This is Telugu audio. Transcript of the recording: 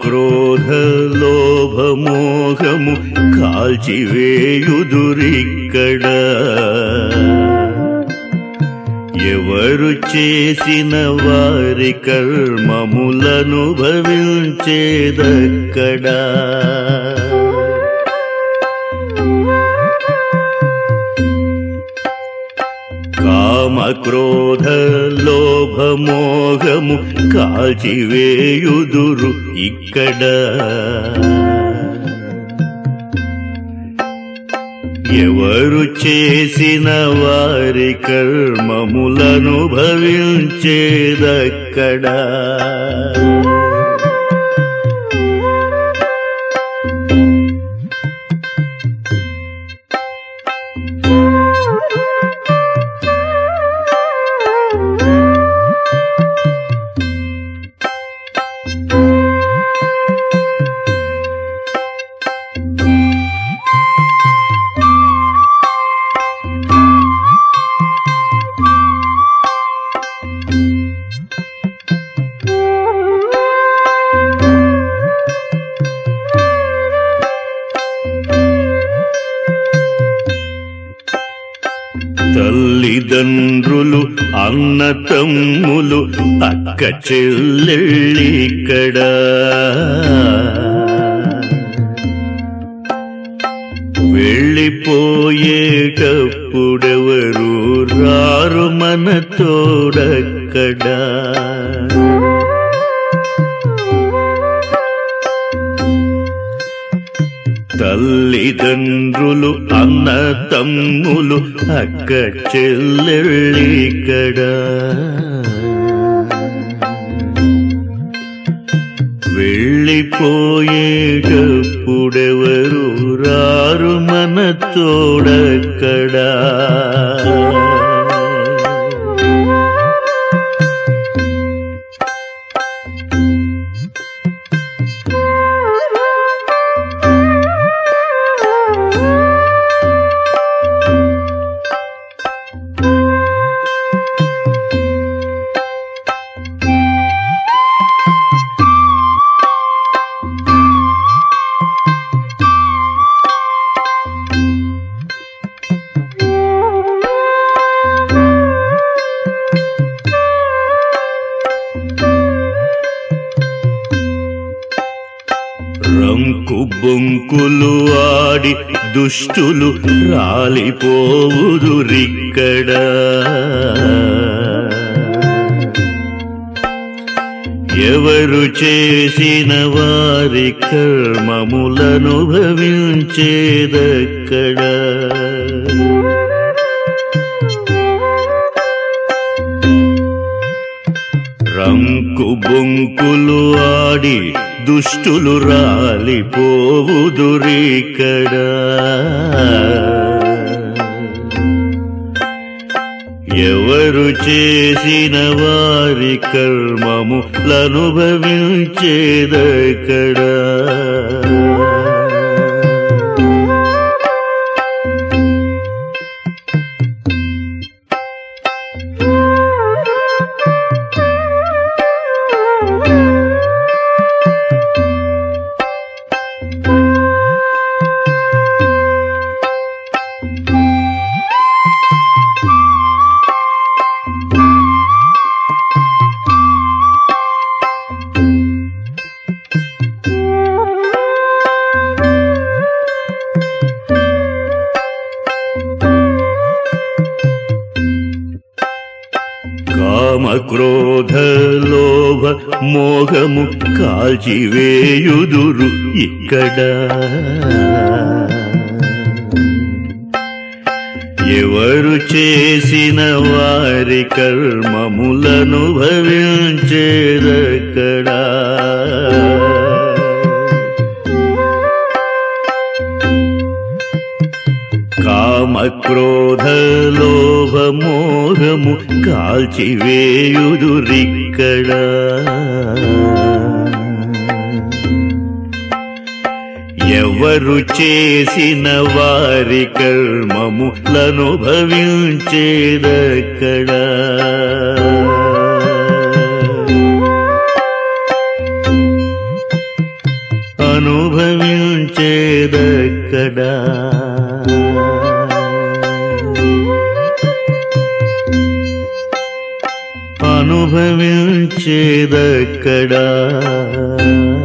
క్రోధ లోభమోహము కాల్చివేయుదురిక్కడ ఎవరు చేసిన వారి కర్మములను భవించేదక్కడా కామ క్రోధ లోభమోహము కాల్చివేయుదురు ఇక్కడ ఎవరు చేసిన వారి కర్మములను భవించేదక్కడా తల్లిదండ్రులు అన్న తమ్ములు అక్క చెల్లెళ్ళిక్కడ వెళ్ళిపోయేటప్పుడెవరు రారు మన తోడక్కడా తల్లిదండ్రులు అన్న తమ్ములు అక్క చెల్లెళ్ళిక్కడ వెళ్ళిపోయేటప్పుడెవరు రారు మన తోడక్కడా రంకు బొంకులు ఆడి దుష్టులు రాలిపోవుదురిక్కడ ఎవరు చేసిన వారి కర్మములను భవించేదక్కడా రంకు బొంకులు ఆడి దుష్టులు రాలిపోవుదురిక్కడ ఎవరు చేసిన వారి కర్మములనుభవించేదక్కడా కామ క్రోధ లోభ మోహము కాల్చివేయుదురు ఇక్కడ ఎవరు చేసిన వారి కర్మములను భవించేదక్కడా కామ క్రోధ లోభ మోహము కాల్చివేయుదురిక్కడ ఎవరు చేసిన వారి కర్మములను భవించేదక్కడా ఎక్కడా అనుభవించేదక్కడా